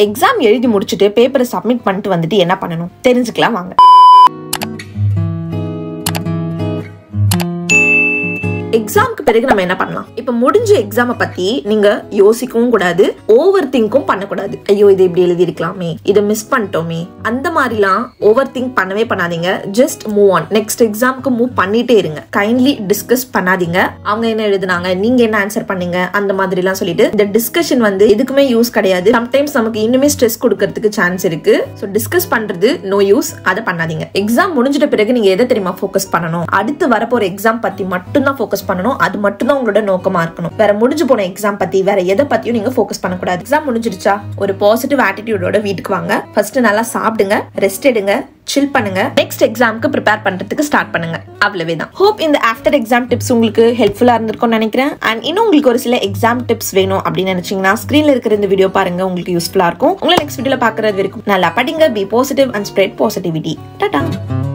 exam எழுதி முடிச்சுட்டு பேப்பரை சப்மிட் பண்ணிட்டு வந்துட்டு என்ன பண்ணணும் தெரிஞ்சுக்கலாம் வாங்க எக்ஸாம்க்கு பிறகு நம்ம என்ன பண்ணலாம் இப்ப முடிஞ்ச எக்ஸாமை பத்தி நீங்க யோசிக்கவும் கூடாது ஓவர் திங்க்கும் பண்ணக்கூடாது ஐயோ இது இப்படி எழுதிருக்கலாமே இதை மிஸ் பண்ணிட்டோமே அந்த மாதிரிலாம் ஓவர் திங்க் பண்ணவே பண்ணாதீங்க ஜஸ்ட் மூவ் ஆன் நெக்ஸ்ட் எக்ஸாம்க்கு மூவ் பண்ணிட்டே இருங்க கைண்ட்லி டிஸ்கஸ் பண்ணாதீங்க அவங்க என்ன எழுதுனாங்க நீங்க என்ன ஆன்சர் பண்ணீங்க அந்த மாதிரி எல்லாம் சொல்லிட்டு இந்த டிஸ்கஷன் வந்து எதுக்குமே யூஸ் கிடையாது சம்டைம்ஸ் நமக்கு இன்னுமே ஸ்ட்ரெஸ் கொடுக்கறதுக்கு சான்ஸ் இருக்கு ஸோ டிஸ்கஸ் பண்றது நோ யூஸ் அதை பண்ணாதீங்க எக்ஸாம் முடிஞ்சிட்ட பிறகு நீங்க எதை தெரியுமா ஃபோக்கஸ் பண்ணணும் அடுத்து வரப்போற எக்ஸாம் பத்தி மட்டும்தான் ஃபோக்கஸ் பண்ணணும் அது மட்டும் தான் உங்களோட நோக்கமா இருக்கணும் வேற முடிஞ்சு போன எக்ஸாம் பத்தி வேற எதை பத்தியும் நீங்க ஃபோக்கஸ் பண்ணக்கூடாது எக்ஸாம் முடிஞ்சிருச்சா ஒரு பாசிட்டிவ் ஆட்டிடியூடோட வீட்டுக்கு வாங்க ஃபர்ஸ்ட் நல்லா சாப்பிடுங்க ரெஸ்ட் எடுங்க சில் பண்ணுங்க நெக்ஸ்ட் எக்ஸாம்க்கு ப்ரிப்பேர் பண்றதுக்கு ஸ்டார்ட் பண்ணுங்க அவ்வளவே தான் ஹோப் இந்த ஆஃப்டர் எக்ஸாம் டிப்ஸ் உங்களுக்கு ஹெல்ப்ஃபுல்லா இருந்திருக்கும்னு நினைக்கிறேன் அண்ட் இன்னும் உங்களுக்கு ஒரு சில எக்ஸாம் டிப்ஸ் வேணும் அப்படின்னு நினைச்சீங்கன்னா ஸ்கிரீன்ல இருக்கிற இந்த வீடியோ பாருங்க உங்களுக்கு யூஸ்ஃபுல்லா இருக்கும் உங்களை நெக்ஸ்ட் வீடியோல பாக்குறது வரைக்கும் நல்லா படிங்க be positive and spread positivity Tata